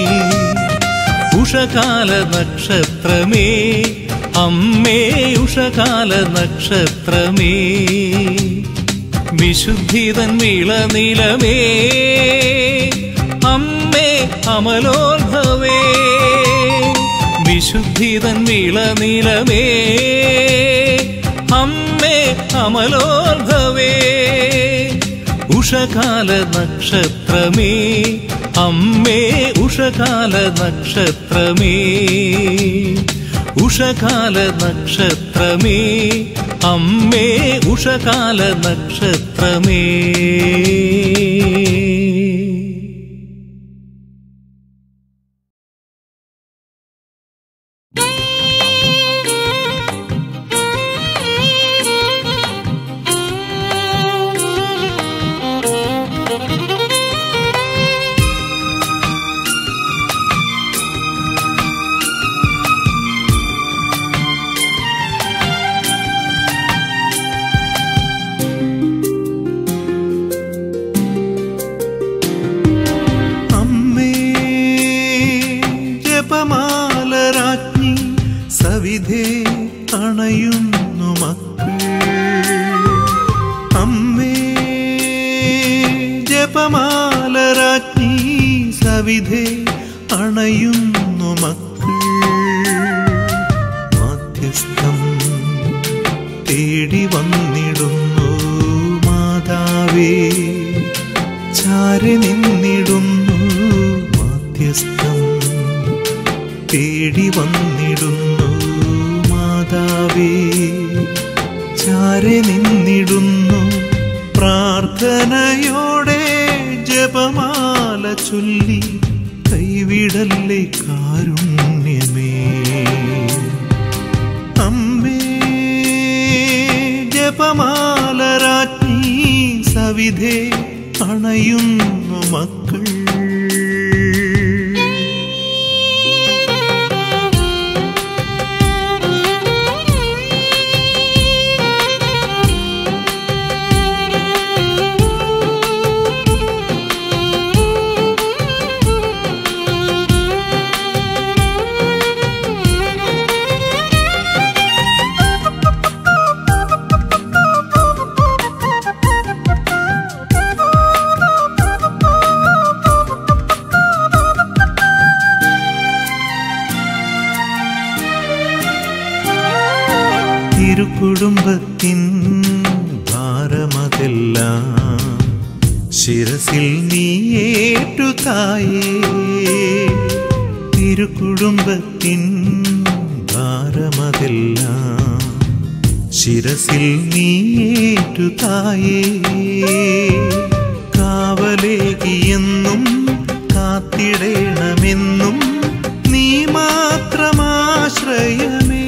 S2: ഉഷകാല നക്ഷത്രമേ അമ്മേ ഉഷകാല നക്ഷത്രമേ വിശുദ്ധിതൻ വിളനിലമേ അമ്മേ അമലോത്ഭവേ വിശുദ്ധിതൻ വിളനിലമേ അമ്മേ അമലോത്ഭവേ ഉഷകാല നക്ഷത്രമേ അമ്മേ ഉഷകാല നക്ഷത്രമേ ഉഷകാല നക്ഷത്രമേ അമ്മേ ഉഷകാല നക്ഷത്രമേ
S3: അമ്മേ ജപമാലരാജ്ഞി സവിധേ അണയുന്നു മക്കൾ അമ്മേ ജപമാലരാജ്ഞി സവിധേ അണയുന്നു മക്കൾ മാധ്യസ്ഥം തേടി വന്നിടുന്നു മാതാവേ ചാരി നിന്നിടുന്നു മധ്യസ്ഥം തേടി വന്നിടുന്നു മാതാവേ ചാരെ നിന്നിടുന്നു പ്രാർത്ഥനയോടെ ജപമാല ചൊല്ലി കൈവിടല്ലേ കാരുണ്യമേ അമ്മേ ജപമാല രാജ്ഞി സവിധേ അണയുന്നു മക്കൾ തിരുക്കുടുംബത്തിൻ ഭാരമതെല്ലാം ശിരസിൽ നീ ഏറ്റു തായേ തിരുക്കുടുംബത്തിൻ ഭാരമതെല്ലാം ശിരസിൽ നീ ഏറ്റു തായേ കാവലേകിയെന്നും കാത്തിടേണമെന്നും നീ മാത്രമാശ്രയമേ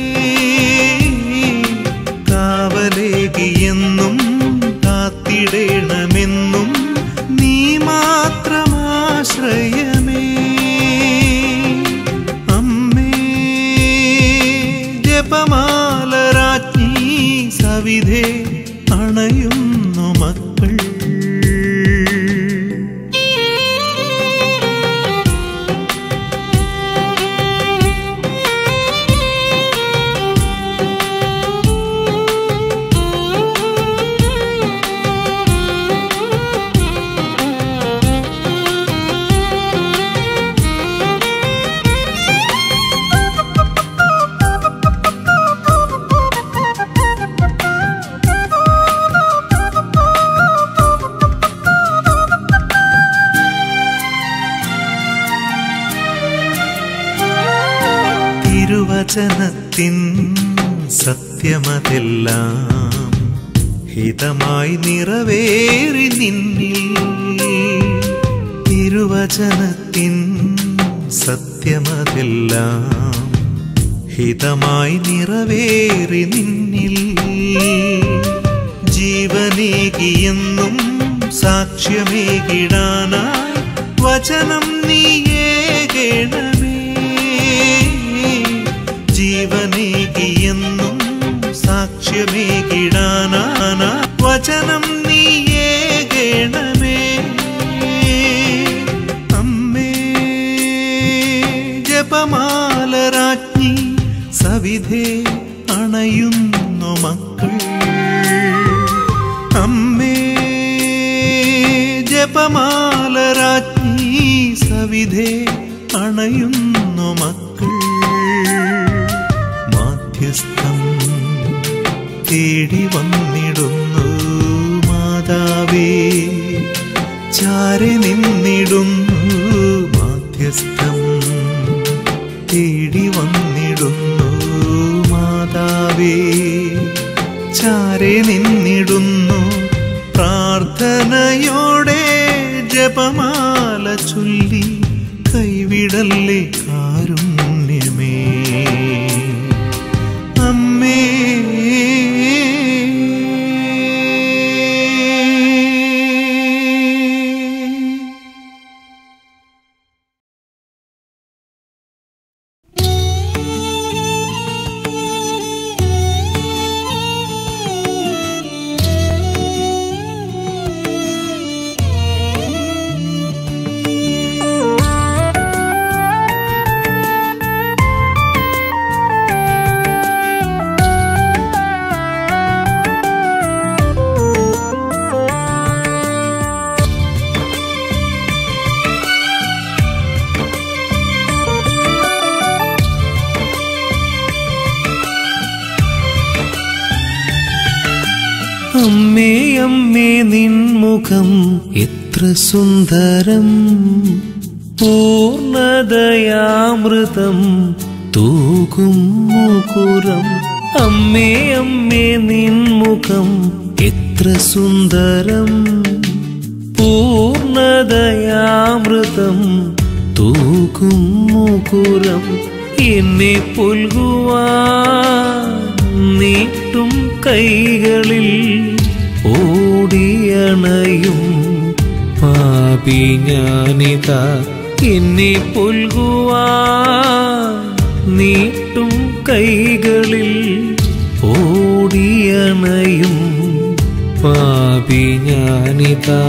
S3: കാവലേകിയെന്നും കാത്തിടേണമെന്നും നീ മാത്രമാശ്രയമേ അമ്മേ ജപമാല രാജ്ഞി സവിധേ അണയുന്നു മക്കൾ തിരുവചനത്തിൻ സത്യമതെല്ലാം ഹിതമായി നിറവേറി നിന്നിൽ തിരുവചനത്തിൻ സത്യമതെല്ലാം ഹിതമായി നിറവേറി നിന്നിൽ ജീവനേകിയെന്നും സാക്ഷ്യമേകിടാനായി വചനം നീയേകണമേ ജീവനേകിയെന്നും സാക്ഷ്യമേകിടാനാന വചനം നീയേകണമേ അമ്മേ ജപമാല രാജ്ഞി സവിധേ അണയുന്നു മക്കൾ അമ്മേ ജപമാല രാജ്ഞി സവിധേ അണയുന്നു മക്കൾ മാധ്യസ്ഥം തേടി വന്നിടുന്നു മാതാവേ ചാരി നിന്നിടുന്നു മാധ്യസ്ഥം തേടി വന്നിടുന്നു മാതാവേ ചാരി നിന്നിടുന്നു പ്രാർത്ഥനയോടെ ജപമാല ചൊല്ലി കൈവിടല്ലേ കാരുണ്യമേ അമ്മേ
S2: അമ്മേ അമ്മേ നിൻമുഖം എത്ര സുന്ദരം പൂർണതയാമൃതം തൂകും മുകുരം അമ്മേ അമ്മേ നിൻമുഖം എത്ര സുന്ദരം പൂർണതയാമൃതം തൂകും മുകുരം എന്നെ പുൽകുവാൻ നീട്ടും കൈകളിൽ ഓടിയണയും പാപി ഞാനിതാ എന്നെ പുൽകുവാൻ നീട്ടും കൈകളിൽ ഓടിയണയും പാപി ഞാനിതാ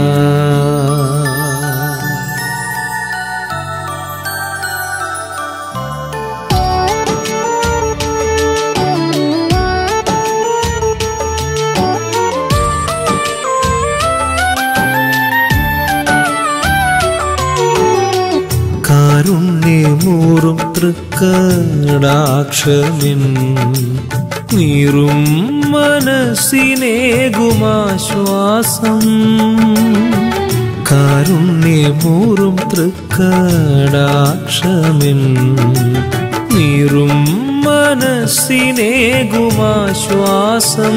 S2: കാരുണ്യമൂറും തൃക്കടാക്ഷമിൻ നീറും മനസ്സിനേകുമാശ്വാസം കാരുണ്യമൂറും തൃക്കടാക്ഷമിൻ നീറും മനസ്സിനേകുമാശ്വാസം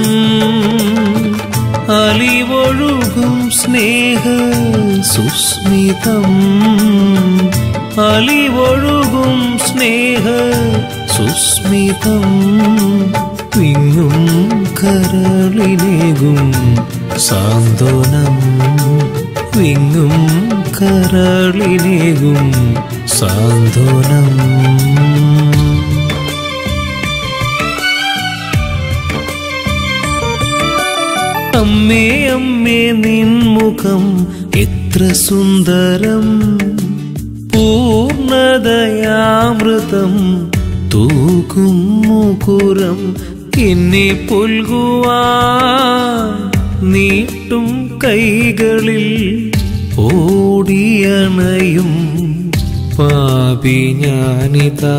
S2: അലിവൊഴുകും സ്നേഹ സുസ്മിതം അലിവൊഴുകും സ്നേഹ സുസ്മിതം വിങ്ങും കരളിനേകും സാന്ത്വനം വിങ്ങും കരളിനേകും സാന്ത്വനം അമ്മേ അമ്മേ നിൻമുഖം എത്ര സുന്ദരം പൂർണതയാമൃതം തൂക്കും മുകുരം എന്നെ പുൽകുവാൻ നീട്ടും കൈകളിൽ ഓടിയണയും പാപി ഞാനിതാ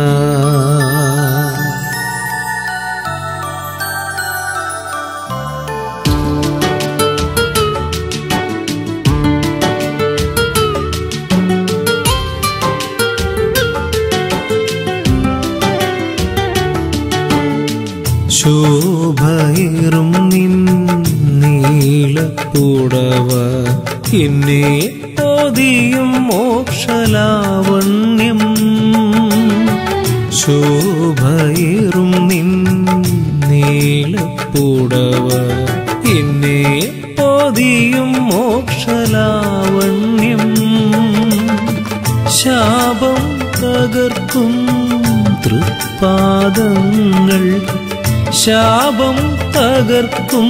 S2: ശോഭയേറും നിൻ നീളപ്പുടവ എന്നെ ഓതിയും മോക്ഷലാവണ്യം ശോഭയേറും നിൻ നീളപ്പുടവ എന്നെ ഓതിയും മോക്ഷലാവണ്യം ശാപം തകർക്കും തൃപ്പാദങ്ങൾ ശാപം തകർക്കും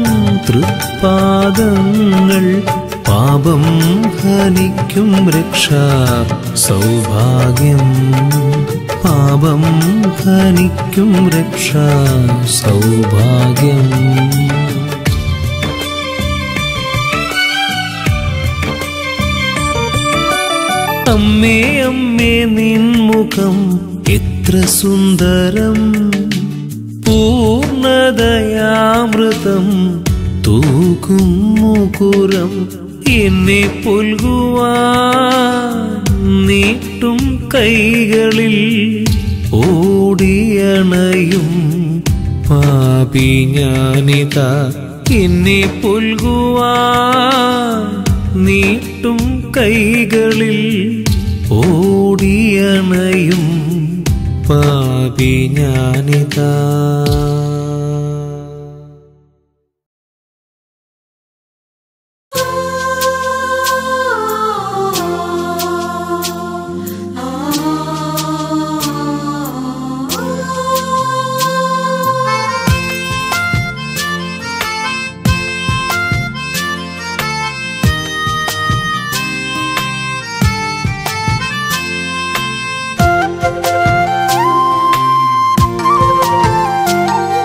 S2: തൃപ്പാദങ്ങൾ പാപം ഹനിക്കും രക്ഷാ സൗഭാഗ്യം പാപം ഹനിക്കും രക്ഷാ സൗഭാഗ്യം അമ്മേ അമ്മേ നിൻമുഖം എത്ര സുന്ദരം പൂർണതയാമൃതം തൂക്കും മുകുരം എന്നെ പുൽകുവാൻ നീട്ടും കൈകളിൽ ഓടിയണയും പാപി ഞാനിതാ എന്നെ പുൽകുവാൻ നീട്ടും കൈകളിൽ ഓടിയണയും പാപി ഞാനിതാ
S5: ആ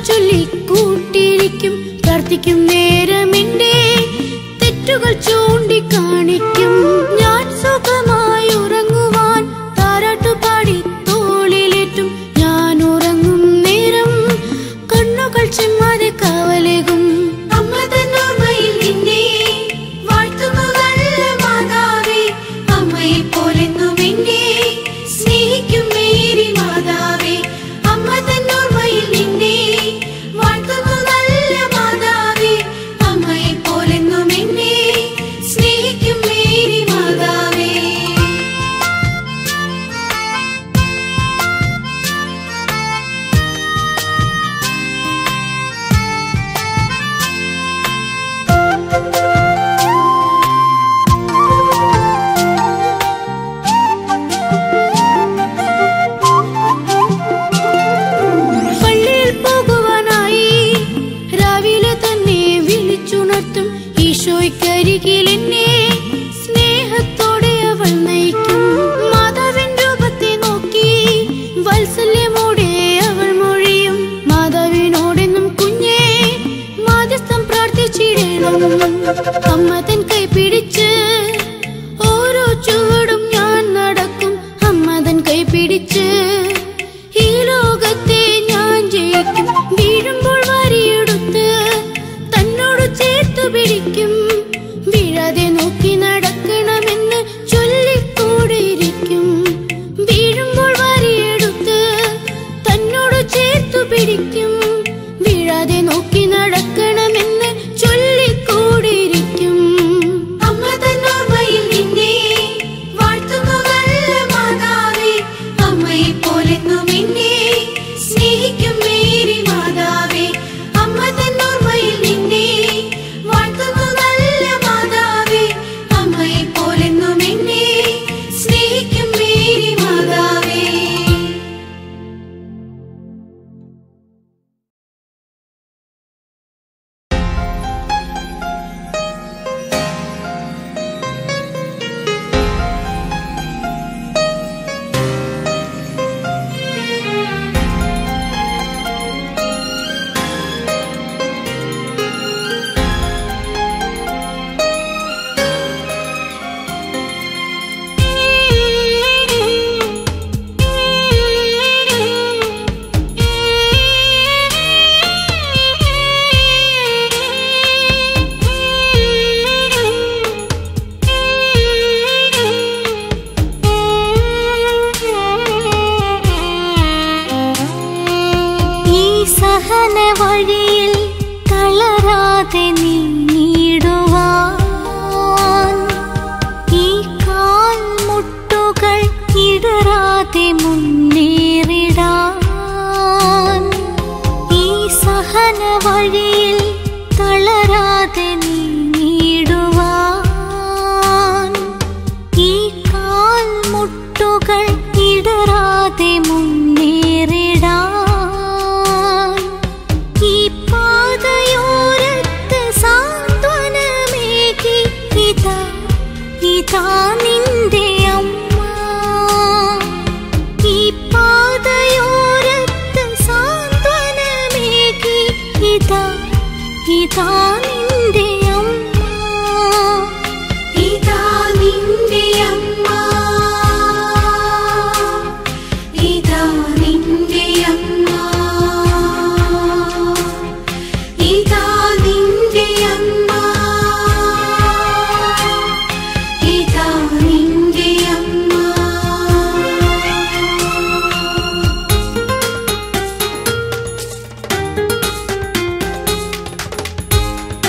S6: ചൊല്ലിക്കൂട്ടിരിക്കും പ്രാർത്ഥിക്കും നേരമെന്റെ തെറ്റുകൾ ചൂണ്ടിക്കാണിക്കും ഞാൻ സുഖമായി ഉറങ്ങുവാൻ താരാട്ടുപാടി തോളിലേറ്റും ഞാൻ ഉറങ്ങും നേരം കണ്ണുകൾ ചെമ്മാതെ കാവലേകും
S5: അമ്മ തന്നോർമ്മയിൽ നിന്നെ വാഴ്ത്തുന്നു നല്ല മാതാവേ അമ്മയെ പോലെന്നും എന്നെ സ്നേഹിക്കും മേരി മാതാവേ അമ്മ തന്നോർമ്മയിൽ നിന്നെ വാഴ്ത്തുന്നു നല്ല മാതാവേ അമ്മയെ പോലെന്നും എന്നെ സ്നേഹിക്കും മേരി മാതാവേ
S6: പള്ളിയിൽ പോകുവാനായി രാവിലെ തന്നെ വിളിച്ചുണർത്തും ഈശോയ്ക്കരികിൽ എന്നെ സ്നേഹത്തോടെ അവൾ നയിക്കും മാതാവിൻ രൂപത്തെ നോക്കി വാത്സല്യമോടെ അവൾ മൊഴിയും മാതാവിനോടെന്നും കുഞ്ഞേ മാധ്യസ്ഥം പ്രാർത്ഥിച്ചിടണം അമ്മ തൻ കൈ പിടിച്ച് ഓരോ ചുവടും ഞാൻ നടക്കും അമ്മ തൻ കൈ പിടിച്ച് ഈ ലോകത്തെ ഞാൻ ജയിക്കും വീഴുമ്പോൾ വരിയെടുത്ത് തന്നോട് ചേർത്തു പിടിക്കും വീഴാതെ നോക്കി നടക്കണമെന്ന് ചൊല്ലിക്കൂടിയിരിക്കും വീഴുമ്പോൾ വരിയെടുത്ത് തന്നോട് ചേർത്തു പിടിക്കും വീഴാതെ നോക്കി നടക്കണമെന്ന് ചൊല്ലിക്കൂടിയിരിക്കും
S5: അമ്മ തന്നോർമ്മയിൽ നിന്നെ വാഴ്ത്തുന്നു നല്ല മാതാവേ അമ്മയെ പോലെന്നും എന്നെ സ്നേഹിക്കും മേരി മാതാവേ അമ്മ തന്നോർമ്മയിൽ നിന്നെ വാഴ്ത്തുന്നു നല്ല മാതാവേ അമ്മയെ പോലെന്നും എന്നെ സ്നേഹിക്കും മേരി മാതാവേ
S6: ഈ സഹന വഴിയിൽ തളരാതെ നീങ്ങിടുവാൻ ഈ കാൽ മുട്ടുകൾ ഇടറാതെ മുന്നേറിടാൻ ഈ സഹന വഴിയിൽ തളരാതെ നീങ്ങിടുവാൻ ഈ കാൽ മുട്ടുകൾ ഇടറാതെ മുന്നേറിടാൻ ഈ പാതയോരത്ത് സാന്ത്വനമേകി ഇതാ ഇതാ നിന്റെ അമ്മ ഈ പാതയോരത്ത് സാന്ത്വനമേകി ഇതാ ഇതാ നിന്റെ അമ്മ
S5: ഇതാ നിന്റെ അമ്മ ഇതാ നിന്റെ അമ്മ ഇതാ നിന്റെ അമ്മ ഇതാ നിന്റെ അമ്മ
S6: ഈ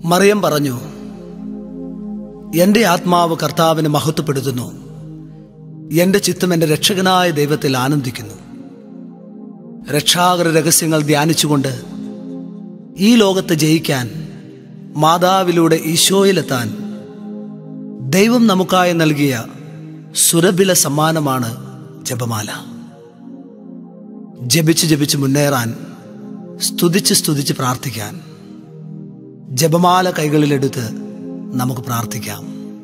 S7: മറിയം പറഞ്ഞു എൻ്റെ ആത്മാവ് കർത്താവിനെ മഹത്വപ്പെടുത്തുന്നു എൻ്റെ ചിത്തം എൻ്റെ രക്ഷകനായ ദൈവത്തിൽ ആനന്ദിക്കുന്നു രക്ഷാകര രഹസ്യങ്ങൾ ധ്യാനിച്ചുകൊണ്ട് ഈ ലോകത്തെ ജയിക്കാൻ മാതാവിലൂടെ ഈശോയിലെത്താൻ ദൈവം നമുക്കായി നൽകിയ സുരഭില സമ്മാനമാണ് ജപമാല ജപിച്ച് ജപിച്ച് മുന്നേറാൻ സ്തുതിച്ച് സ്തുതിച്ച് പ്രാർത്ഥിക്കാൻ ജപമാല കൈകളിലെടുത്ത് നമുക്ക് പ്രാർത്ഥിക്കാം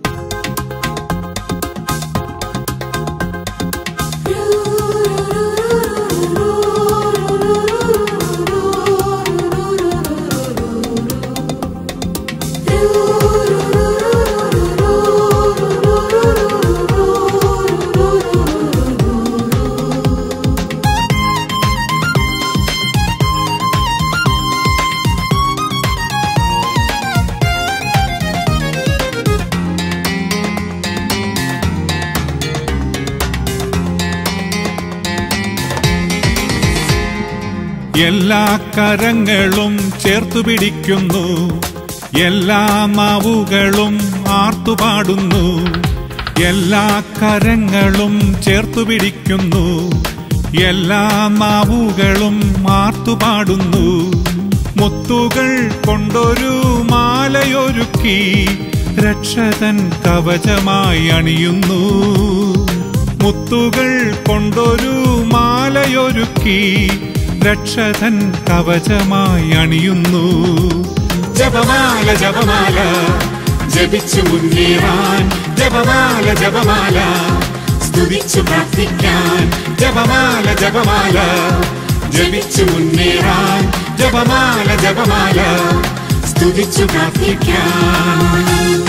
S8: എല്ലാ കരങ്ങളും ചേർത്തു പിടിക്കുന്നു എല്ലാ നാവുകളും ആർത്തുപാടുന്നു എല്ലാ കരങ്ങളും ചേർത്തു പിടിക്കുന്നു എല്ലാ നാവുകളും ആർത്തുപാടുന്നു മുത്തുകൾ കൊണ്ടൊരു മാലയൊരുക്കി രക്ഷകൻ കവചമായി അണിയുന്നു മുത്തുകൾ കൊണ്ടൊരു മാലയൊരുക്കി രക്ഷകൻ കവചമായി അണിയുന്നു ജപമാല ജപമാല ജപിച്ചു മുന്നേറാൻ ജപമാല ജപമാല സ്തുതിച്ചു പ്രാർത്ഥിക്കാൻ ജപമാല ജപമാല ജപിച്ചു മുന്നേറാൻ ജപമാല ജപമാല സ്തുതിച്ചു പ്രാർത്ഥിക്കാൻ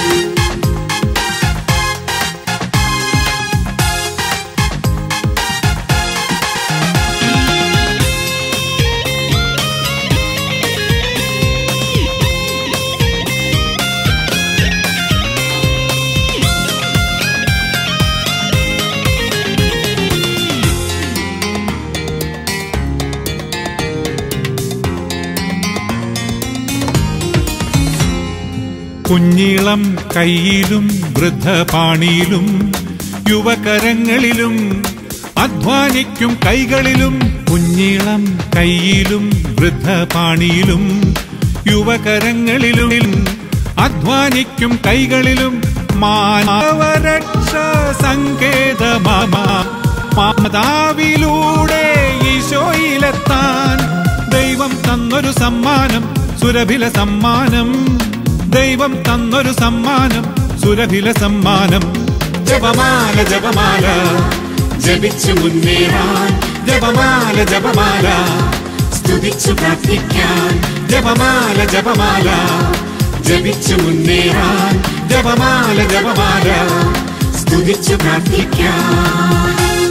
S8: കുഞ്ഞിളം കയ്യിലും വൃദ്ധപാണിയിലും യുവകരങ്ങളിലും അധ്വാനിക്കും കൈകളിലും കുഞ്ഞിളം കയ്യിലും വൃദ്ധപാണിയിലും യുവകരങ്ങളിലും അധ്വാനിക്കും കൈകളിലും മാനവരക്ഷ സങ്കേതമാമ മാതാവിലൂടെ ഈശോയിലെത്താൻ ദൈവം തന്നൊരു സമ്മാനം സുരഭില സമ്മാനം ദൈവം തന്നൊരു സമ്മാനം സുരഭില സമ്മാനം ജപമാല ജപമാല ജപിച്ചു മുന്നേറാൻ ജപമാല ജപമാല സ്തുതിച്ചു പ്രാർത്ഥിക്കാൻ ജപമാല ജപമാല ജപിച്ചു മുന്നേറാൻ ജപമാല ജപമാല സ്തുതിച്ചു പ്രാർത്ഥിക്കാൻ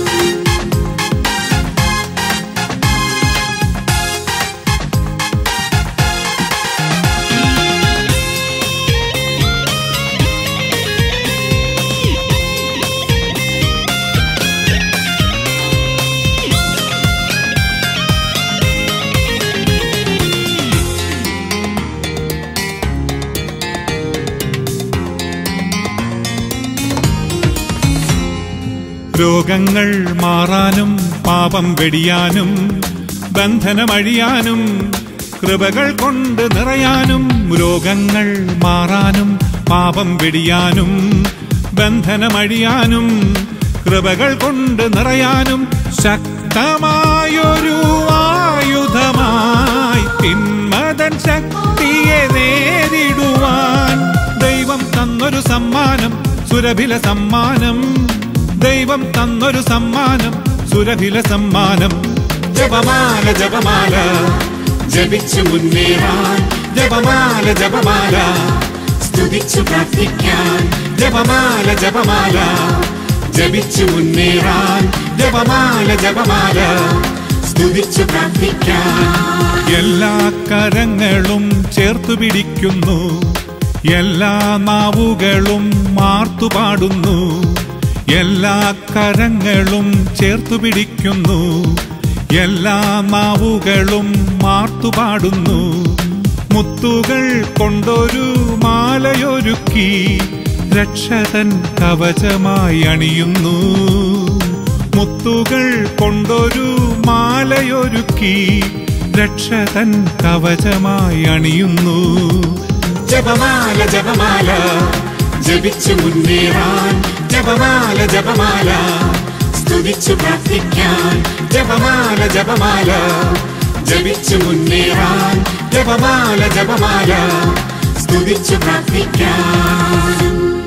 S8: രോഗങ്ങൾ മാറാനും പാപം വെടിയാനും ബന്ധനമഴിയാനും കൃപകൾ കൊണ്ട് നിറയാനും രോഗങ്ങൾ മാറാനും പാപം വെടിയാനും ബന്ധനമഴിയാനും കൃപകൾ കൊണ്ട് നിറയാനും ശക്തമായൊരു ആയുധമായി തിന്മതൻ ശക്തിയെ നേരിടുവാൻ ദൈവം തന്നൊരു സമ്മാനം സുരഭില സമ്മാനം ദൈവം തന്നൊരു സമ്മാനം സുരഭില സമ്മാനം ജപമാല ജപമാല ജപിച്ചു മുന്നേറാൻ ജപമാല ജപമാല സ്തുതിച്ചു പ്രാർത്ഥിക്കാൻ ജപമാല ജപമാല ജപിച്ചു മുന്നേറാൻ ജപമാല ജപമാല സ്തുതിച്ചു പ്രാർത്ഥിക്കാൻ എല്ലാ കരങ്ങളും ചേർത്തു പിടിക്കുന്നു എല്ലാ നാവുകളും മാർത്തുപാടുന്നു എല്ലാ കരങ്ങളും ചേർത്തു പിടിക്കുന്നു എല്ലാ നാവുകളും മാർത്തുപാടുന്നു മുത്തുകൾ കൊണ്ടൊരു മാലയൊരുക്കി രക്ഷതൻ കവചമായി അണിയുന്നു മുത്തുകൾ കൊണ്ടൊരു മാലയൊരുക്കി രക്ഷതൻ കവചമായി അണിയുന്നു ജപമാല ജപമാല ജപിച്ചു മുന്നേറാൻ ജപമാല ജപമാല സ്തുതിച്ചു പ്രാർത്ഥിക്കാൻ ജപമാല ജപമാല ജപിച്ചു മുന്നേറാൻ ജപമാല ജപമാല സ്തുതിച്ചു പ്രാർത്ഥിക്കാൻ